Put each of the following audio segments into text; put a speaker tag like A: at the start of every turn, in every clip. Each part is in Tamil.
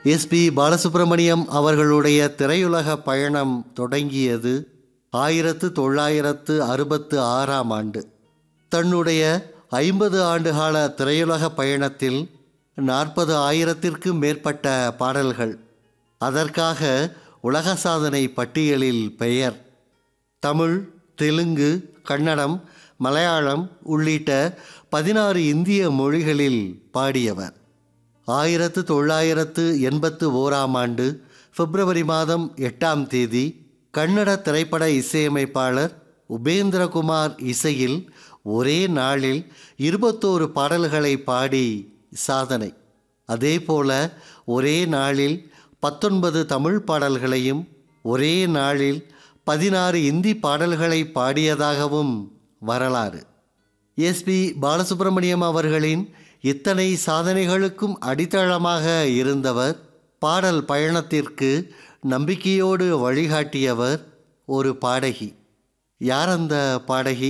A: எஸ்பி பாலசுப்ரமணியம் அவர்களுடைய திரையுலக பயணம் தொடங்கியது ஆயிரத்து தொள்ளாயிரத்து அறுபத்து ஆறாம் ஆண்டு தன்னுடைய ஐம்பது ஆண்டுகால திரையுலக பயணத்தில் நாற்பது ஆயிரத்திற்கும் மேற்பட்ட பாடல்கள் அதற்காக உலக சாதனை பட்டியலில் பெயர் தமிழ் தெலுங்கு கன்னடம் மலையாளம் உள்ளிட்ட பதினாறு இந்திய மொழிகளில் பாடியவர் ஆயிரத்து தொள்ளாயிரத்து எண்பத்து ஓராம் ஆண்டு பிப்ரவரி மாதம் எட்டாம் தேதி கன்னட திரைப்பட இசையமைப்பாளர் உபேந்திரகுமார் இசையில் ஒரே நாளில் இருபத்தோரு பாடல்களை பாடி சாதனை அதேபோல ஒரே நாளில் பத்தொன்பது தமிழ் பாடல்களையும் ஒரே நாளில் பதினாறு இந்தி பாடல்களை பாடியதாகவும் வரலாறு எஸ்பி பாலசுப்ரமணியம் அவர்களின் இத்தனை சாதனைகளுக்கும் அடித்தளமாக இருந்தவர் பாடல் பயணத்திற்கு நம்பிக்கையோடு வழிகாட்டியவர் ஒரு பாடகி யார் அந்த பாடகி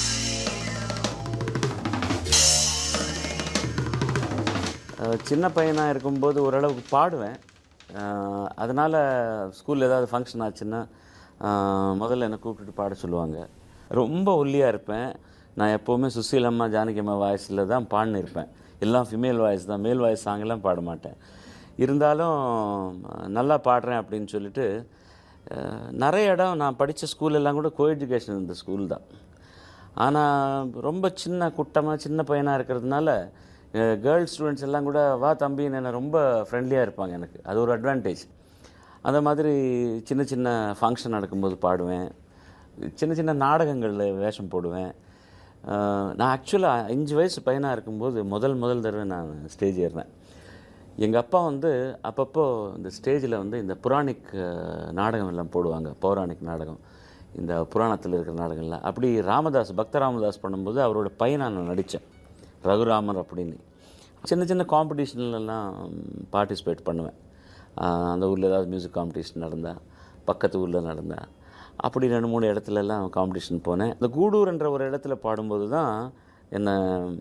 B: அஹ் சின்ன பையனாக இருக்கும்போது ஓரளவுக்கு பாடுவேன் அஹ் அதனால ஸ்கூலில் ஏதாவது ஃபங்க்ஷன் ஆச்சுன்னா அஹ் முதல்ல என்னை கூப்பிட்டுட்டு பாட சொல்லுவாங்க ரொம்ப ஒல்லியாக இருப்பேன் நான் எப்போவுமே சுசீலம்மா ஜானகியம்மா வாய்ஸில் தான் பாடினிருப்பேன் எல்லாம் ஃபீமேல் வாய்ஸ் தான் மேல் வாய்ஸ் சாங்கெல்லாம் பாட மாட்டேன் இருந்தாலும் அஹ் நல்லா பாடுறேன் அப்படின்னு சொல்லிட்டு அஹ் நிறைய இடம் நான் படித்த ஸ்கூல் எல்லாம் கூட கோ எஜுகேஷன் இருந்த ஸ்கூல் தான் ஆனால் ரொம்ப சின்ன குட்டமாக சின்ன பையனாக இருக்கிறதுனால கேர்ள்ஸ் ஸ்டூடெண்ட்ஸ் எல்லாம் கூட வா தம்பின்னு என்ன ரொம்ப ஃப்ரெண்ட்லியாக இருப்பாங்க எனக்கு அது ஒரு அட்வான்டேஜ் அந்த மாதிரி சின்ன சின்ன ஃபங்க்ஷன் நடக்கும்போது பாடுவேன் சின்ன சின்ன நாடகங்களில் வேஷம் போடுவேன் அஹ் நான் ஆக்சுவலாக அஞ்சு வயசு பையனாக இருக்கும்போது முதல் முதல் தடவை நான் ஸ்டேஜ் ஏறினேன் எங்கள் அப்பா வந்து அப்பப்போ இந்த ஸ்டேஜில் வந்து இந்த புராணிக் அஹ், நாடகம் எல்லாம் போடுவாங்க பௌராணிக் நாடகம் இந்த புராணத்தில் இருக்கிற நாடகங்கள்லாம் அப்படி ராமதாஸ் பக்த ராமதாஸ் பண்ணும்போது அவரோட பையனா நான் நடித்தேன் ரகுராமர் அப்படின்னு சின்ன சின்ன காம்படிஷன்லலாம் பார்ட்டிசிபேட் பண்ணுவேன் அஹ், அந்த ஊரில் ஏதாவது மியூசிக் காம்படிஷன் நடந்தால் பக்கத்து ஊரில் நடந்தால் அப்படி ரெண்டு மூணு இடத்துலலாம் காம்படிஷன் போனேன் இந்த கூடூர்ன்ற ஒரு இடத்துல பாடும்போது தான் என்னை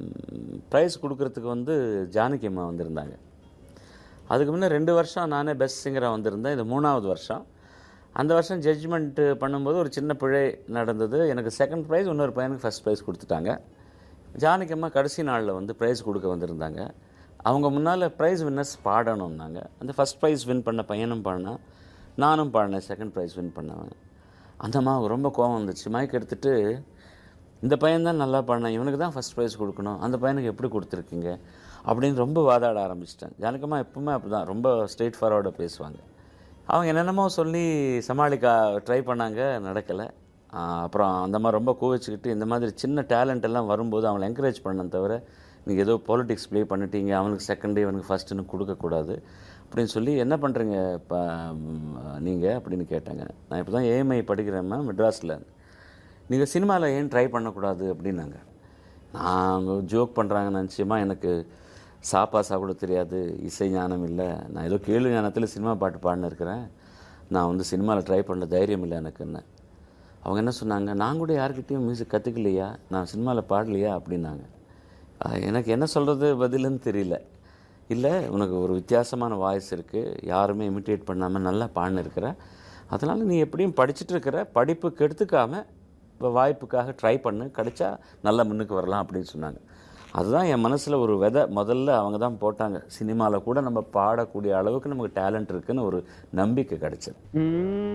B: ப்ரைஸ் கொடுக்கறதுக்கு வந்து ஜானகி அம்மா வந்திருந்தாங்க அதுக்கு முன்னே ரெண்டு வருஷம் நானே பெஸ்ட் சிங்கராக வந்திருந்தேன் இது மூணாவது வருஷம் அந்த வருஷம் ஜட்ஜ்மெண்ட்டு பண்ணும்போது ஒரு சின்ன பிழை நடந்தது எனக்கு செகண்ட் ப்ரைஸ் இன்னொரு பையனுக்கு ஃபஸ்ட் ப்ரைஸ் கொடுத்துட்டாங்க ஜானகி அம்மா கடைசி நாளில் வந்து ப்ரைஸ் கொடுக்க வந்திருந்தாங்க அவங்க முன்னால் ப்ரைஸ் வின்னர்ஸ் பாடணும்னாங்க அந்த ஃபஸ்ட் ப்ரைஸ் வின் பண்ண பையனும் பாடினா நானும் பாடினேன் செகண்ட் ப்ரைஸ் வின் பண்ணவன் அந்த அம்மாவுக்கு ரொம்ப கோவம் வந்துச்சு மைக் எடுத்துட்டு இந்த பையன் தான் நல்லா பாடினான் இவனுக்கு தான் ஃபஸ்ட் ப்ரைஸ் கொடுக்கணும் அந்த பையனுக்கு எப்படி கொடுத்துருக்கீங்க அப்படின்னு ரொம்ப வாதாட ஆரம்பிச்சிட்டேன் ஜானகம்மா எப்பவுமே அப்படி தான் ரொம்ப ஸ்ட்ரெயிட் ஃபார்வர்டாக பேசுவாங்க அவங்க என்னென்னமோ சொல்லி சமாளிக்க ட்ரை பண்ணாங்க நடக்கலை அப்புறம் அந்த மாதிரி ரொம்ப கோவிச்சுக்கிட்டு இந்த மாதிரி சின்ன டேலண்ட் எல்லாம் வரும்போது அவங்களை என்கரேஜ் பண்ண தவிர நீங்கள் ஏதோ பாலிடிக்ஸ் ப்ளே பண்ணிட்டீங்க அவனுக்கு செகண்ட் இவனுக்கு ஃபஸ்ட்டுன்னு கொடுக்கக்கூடாது அப்படின்னு சொல்லி என்ன பண்ணுறீங்க இப்போ நீங்கள் அப்படின்னு கேட்டாங்க நான் இப்போ தான் ஏஎம்ஐ படிக்கிறேன் மெட்ராஸில் நீங்கள் சினிமாவில் ஏன் ட்ரை பண்ணக்கூடாது அப்படின்னாங்க நான் ஜோக் பண்ணுறாங்க நினச்சியமா எனக்கு சாப்பாசா கூட தெரியாது இசை ஞானம் இல்லை நான் ஏதோ கேள்வி ஞானத்தில் சினிமா பாட்டு பாடினு இருக்கிறேன் நான் வந்து சினிமாவில் ட்ரை பண்ண தைரியம் இல்லை எனக்குன்னு அவங்க என்ன சொன்னாங்க நான் கூட யார்கிட்டயும் மியூசிக் கற்றுக்கலையா நான் சினிமாவில் பாடலையா அப்படின்னாங்க அஹ் எனக்கு என்ன சொல்கிறது பதிலுன்னு தெரியல இல்லை உனக்கு ஒரு வித்தியாசமான வாய்ஸ் இருக்குது யாருமே இமிட்டேட் பண்ணாமல் நல்லா பாடினு இருக்கிற அதனால் நீ எப்படியும் படிச்சுட்டு இருக்கிற படிப்பு கெடுத்துக்காமல் இப்போ வாய்ப்புக்காக ட்ரை பண்ணு கிடைச்சா நல்லா முன்னுக்கு வரலாம் அப்படின்னு சொன்னாங்க அதுதான் என் மனசில் ஒரு விதை முதல்ல அவங்க தான் போட்டாங்க சினிமாவில் கூட நம்ம பாடக்கூடிய அளவுக்கு நமக்கு டேலண்ட் இருக்குன்னு ஒரு நம்பிக்கை கிடைச்சது